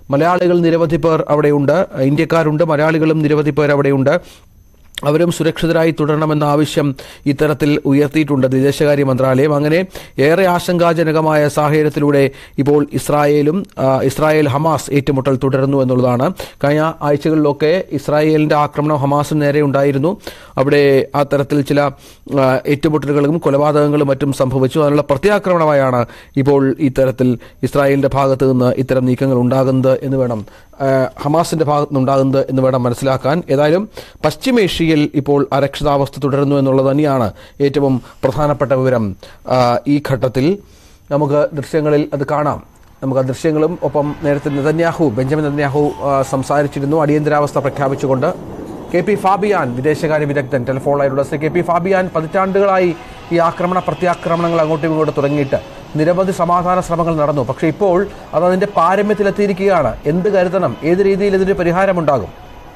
മലയാളികൾ നിരവധി പേർ അവിടെയുണ്ട് ഇന്ത്യക്കാരുണ്ട് മലയാളികളും നിരവധി പേർ അവിടെയുണ്ട് അവരും സുരക്ഷിതരായി തുടരണമെന്ന ആവശ്യം ഇത്തരത്തിൽ ഉയർത്തിയിട്ടുണ്ട് വിദേശകാര്യ മന്ത്രാലയം അങ്ങനെ ഏറെ ആശങ്കാജനകമായ സാഹചര്യത്തിലൂടെ ഇപ്പോൾ ഇസ്രായേലും ആ, ഇസ്രായേൽ ഹമാസ് ഏറ്റുമുട്ടൽ തുടരുന്നു എന്നുള്ളതാണ് കഴിഞ്ഞ ആഴ്ചകളിലൊക്കെ ഇസ്രായേലിന്റെ ആക്രമണം ഹമാസിന് നേരെ ഉണ്ടായിരുന്നു അവിടെ ആ തരത്തിൽ ചില ആ, ഏറ്റുമുട്ടലുകളും കൊലപാതകങ്ങളും മറ്റും സംഭവിച്ചു അതിനുള്ള പ്രത്യാക്രമണമായാണ് ഇപ്പോൾ ഇത്തരത്തിൽ ഇസ്രായേലിന്റെ ഭാഗത്ത് നിന്ന് ഇത്തരം നീക്കങ്ങൾ ഉണ്ടാകുന്നത് എന്ന് വേണം ആ, ഹമാസിന്റെ ഭാഗത്ത് നിന്നുണ്ടാകുന്നത് എന്ന് വേണം മനസ്സിലാക്കാൻ ഏതായാലും പശ്ചിമേഷ്യയിൽ ഇപ്പോൾ അരക്ഷിതാവസ്ഥ തുടരുന്നു എന്നുള്ളത് തന്നെയാണ് ഏറ്റവും പ്രധാനപ്പെട്ട വിവരം ആ, ഈ ഘട്ടത്തിൽ നമുക്ക് ദൃശ്യങ്ങളിൽ അത് കാണാം നമുക്ക് ആ ദൃശ്യങ്ങളും ഒപ്പം നേരത്തെ നെതന്യാഹു ബെഞ്ചമിൻ നെതന്യാഹു ആ, സംസാരിച്ചിരുന്നു അടിയന്തരാവസ്ഥ പ്രഖ്യാപിച്ചുകൊണ്ട് കെ പി ഫാബിയാൻ വിദേശകാര്യ വിദഗ്ധൻ ടെലിഫോണിലായിട്ടുള്ള ശ്രീ കെ പി ഫാബിയാൻ പതിറ്റാണ്ടുകളായി ഈ ആക്രമണ പ്രത്യാക്രമണങ്ങൾ അങ്ങോട്ടും ഇങ്ങോട്ടും തുടങ്ങിയിട്ട് നിരവധി സമാധാന ശ്രമങ്ങൾ നടന്നു പക്ഷേ ഇപ്പോൾ അത് അതിന്റെ പാരമ്യത്തിലെത്തിയിരിക്കുകയാണ് എന്ത് കരുതണം ഏത് രീതിയിൽ ഇതിന് പരിഹാരമുണ്ടാകും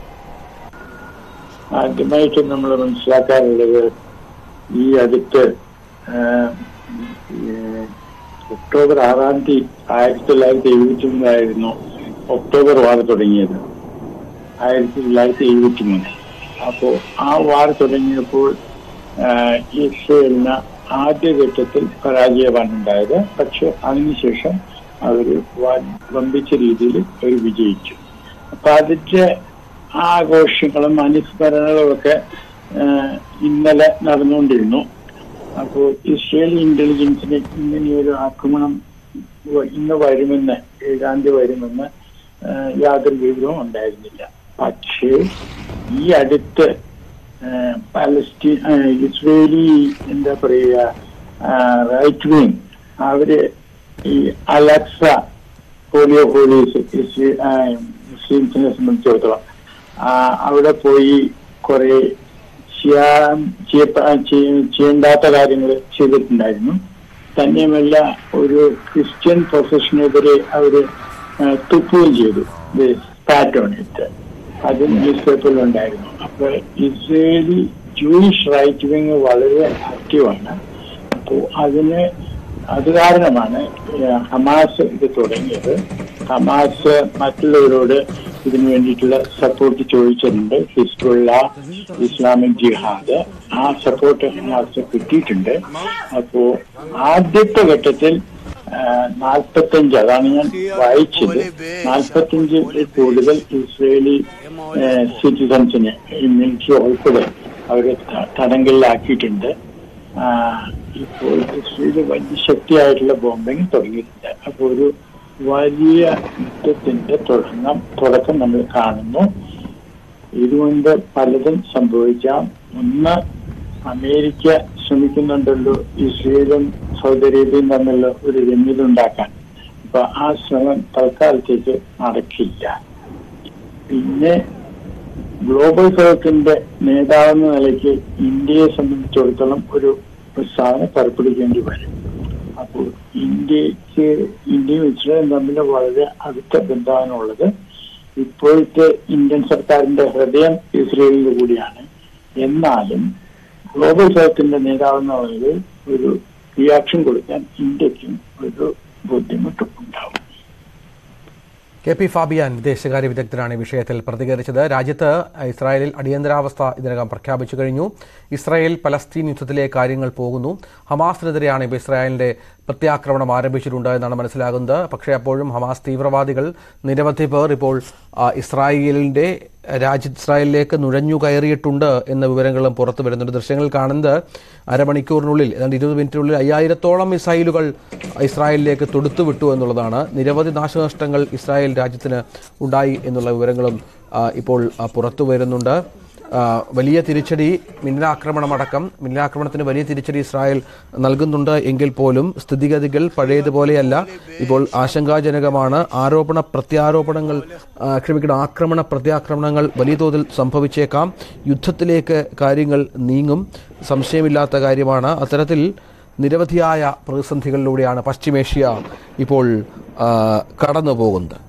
ആദ്യമായിട്ട് നമ്മൾ മനസ്സിലാക്കാനുള്ളത് ഈ അടുത്ത് ആ, ഈ ഒക്ടോബർ ആറാം തീയതി ആയിരത്തി തൊള്ളായിരത്തി എഴുപത്തി മൂന്നായിരുന്നു ഒക്ടോബർ വാർ തുടങ്ങിയത് ആയിരത്തി തൊള്ളായിരത്തി എഴുപത്തി മൂന്ന് അപ്പോ ആ വാർ തുടങ്ങിയപ്പോൾ ആ, ഇസ്രയേലിന് ആദ്യഘട്ടത്തിൽ പരാജയമാണ് ഉണ്ടായത് പക്ഷെ അതിനുശേഷം അവർ വമ്പിച്ച രീതിയിൽ അവർ വിജയിച്ചു അപ്പൊ അതിന്റെ ആഘോഷങ്ങളും അനുസ്മരണങ്ങളും ഒക്കെ ആ, ഇന്നലെ നടന്നുകൊണ്ടിരുന്നു അപ്പോൾ ഇസ്രയേൽ ഇന്റലിജൻസിന് ഇങ്ങനെയൊരു ആക്രമണം വ- ഇന്ന് വരുമെന്ന് ഏഴാം തീയതി വരുമെന്ന് ആ, യാതൊരു വിവരവും ഉണ്ടായിരുന്നില്ല പക്ഷേ ഈ അടുത്ത് ആ, പാലസ്തീൻ ആ, ഇസ്രയേലി എന്താ പറയുക റൈറ്റ് വിങ് അവര് ഈ അലക്സ പോളിയോ പോലീസ് മുസ്ലിംസിനെ സംബന്ധിച്ചിടത്തോളം ആ, അവിടെ പോയി കുറെ ചെയ്യാൻ ചെയ്യപ്പ- ചെയ്യ- ചെയ്യേണ്ടാത്ത കാര്യങ്ങൾ ചെയ്തിട്ടുണ്ടായിരുന്നു തന്നെയുമല്ല ഒരു ക്രിസ്ത്യൻ പ്രൊഫഷനെതിരെ അവര് ആ, തുപ്പുകയും ചെയ്തു പാറ്റോണിട്ട് അത് ന്യൂസ് പേപ്പറിൽ ഉണ്ടായിരുന്നു അപ്പൊ ഇസ്രയേലി ജൂയിഷ് റൈറ്റ് വിങ് വളരെ ആക്റ്റീവാണ് അപ്പോൾ അതിന് അത് കാരണമാണ് ഏഹ്, ഹമാസ് ഇത് തുടങ്ങിയത് ഹമാസ് മറ്റുള്ളവരോട് ഇതിനു വേണ്ടിയിട്ടുള്ള സപ്പോർട്ട് ചോദിച്ചിട്ടുണ്ട് ഹിസ്ബുള്ള ഇസ്ലാമിക് ജിഹാദ് ആ സപ്പോർട്ട് ഹമാസ് കിട്ടിയിട്ടുണ്ട് അപ്പോ ആദ്യത്തെ ഘട്ടത്തിൽ നാൽപ്പത്തഞ്ച് അതാണ് ഞാൻ വായിച്ചത് നാൽപ്പത്തഞ്ച് കൂടുതൽ ഇസ്രയേലി സിറ്റിസൺസിനെ മിലിറ്ററി ഉൾപ്പെടെ അവരെ ത- തടങ്കലിലാക്കിയിട്ടുണ്ട് ആ, ഇപ്പോൾ ഇസ്രയേൽ വലിയ ശക്തിയായിട്ടുള്ള ബോംബിങ് തുടങ്ങിയിട്ടുണ്ട് അപ്പോൾ ഒരു വലിയ യുദ്ധത്തിന്റെ തുടങ്ങം തുടക്കം നമ്മൾ കാണുന്നു ഇതുകൊണ്ട് പലതും സംഭവിക്കാം ഒന്ന് അമേരിക്ക ശ്രമിക്കുന്നുണ്ടല്ലോ ഇസ്രയേലും സൗദി അറേബ്യയും തമ്മിലുള്ള ഒരു രമ്യത അപ്പൊ ആ ശ്രമം തൽക്കാലത്തേക്ക് നടക്കില്ല പിന്നെ ഗ്ലോബൽ സൗത്തിന്റെ നേതാവെന്ന നിലയ്ക്ക് ഇന്ത്യയെ സംബന്ധിച്ചിടത്തോളം ഒരു പ്രസ്താവന പുറപ്പെടുവിക്കേണ്ടി വരും അപ്പോൾ ഇന്ത്യക്ക് ഇന്ത്യയും ഇസ്രായേലും തമ്മിൽ വളരെ അടുത്ത ബന്ധമാണുള്ളത് ഇപ്പോഴത്തെ ഇന്ത്യൻ സർക്കാരിന്റെ ഹൃദയം ഇസ്രയേലിൽ കൂടിയാണ് എന്നാലും ഗ്ലോബൽ സൗത്തിന്റെ നേതാവെന്ന നിലയിൽ ഒരു റിയാക്ഷൻ കൊടുക്കാൻ ഇന്ത്യക്കും ഒരു ബുദ്ധിമുട്ടും ഉണ്ടാവും കെ പി ഫാബിയാൻ വിദേശകാര്യ വിദഗ്ധനാണ് ഈ വിഷയത്തിൽ പ്രതികരിച്ചത് രാജ്യത്ത് ഇസ്രായേലിൽ അടിയന്തരാവസ്ഥ ഇതിനകം പ്രഖ്യാപിച്ചു കഴിഞ്ഞു ഇസ്രായേൽ പലസ്തീൻ യുദ്ധത്തിലെ കാര്യങ്ങൾ പോകുന്നു ഹമാസിനെതിരെയാണ് ഇപ്പോൾ ഇസ്രായേലിന്റെ പ്രത്യാക്രമണം ആരംഭിച്ചിട്ടുണ്ട് എന്നാണ് മനസ്സിലാകുന്നത് പക്ഷേ അപ്പോഴും ഹമാസ് തീവ്രവാദികൾ നിരവധി പേർ ഇപ്പോൾ ആ, ഇസ്രായേലിന്റെ രാജ്യ ഇസ്രായേലിലേക്ക് നുഴഞ്ഞു കയറിയിട്ടുണ്ട് എന്ന വിവരങ്ങളും പുറത്തു വരുന്നുണ്ട് ദൃശ്യങ്ങൾ കാണുന്നത് അരമണിക്കൂറിനുള്ളിൽ ഏതാണ്ട് ഇരുപത് മിനിറ്റിനുള്ളിൽ അയ്യായിരത്തോളം മിസൈലുകൾ ഇസ്രായേലിലേക്ക് തൊടുത്തുവിട്ടു എന്നുള്ളതാണ് നിരവധി നാശനഷ്ടങ്ങൾ ഇസ്രായേൽ രാജ്യത്തിന് ഉണ്ടായി എന്നുള്ള വിവരങ്ങളും ആ, ഇപ്പോൾ ആ, പുറത്തു വരുന്നുണ്ട് ആ, വലിയ തിരിച്ചടി മിന്നലാക്രമണമടക്കം മിന്നലാക്രമണത്തിന് വലിയ തിരിച്ചടി ഇസ്രായേൽ നൽകുന്നുണ്ട് എങ്കിൽ പോലും സ്ഥിതിഗതികൾ പഴയതുപോലെയല്ല ഇപ്പോൾ ആശങ്കാജനകമാണ് ആരോപണ പ്രത്യാരോപണങ്ങൾ ആ, ക്ഷമിക്കണം ആക്രമണ പ്രത്യാക്രമണങ്ങൾ വലിയ തോതിൽ സംഭവിച്ചേക്കാം യുദ്ധത്തിലേക്ക് കാര്യങ്ങൾ നീങ്ങും സംശയമില്ലാത്ത കാര്യമാണ് അത്തരത്തിൽ നിരവധിയായ പ്രതിസന്ധികളിലൂടെയാണ് പശ്ചിമേഷ്യ ഇപ്പോൾ ആ, കടന്നു പോകുന്നത്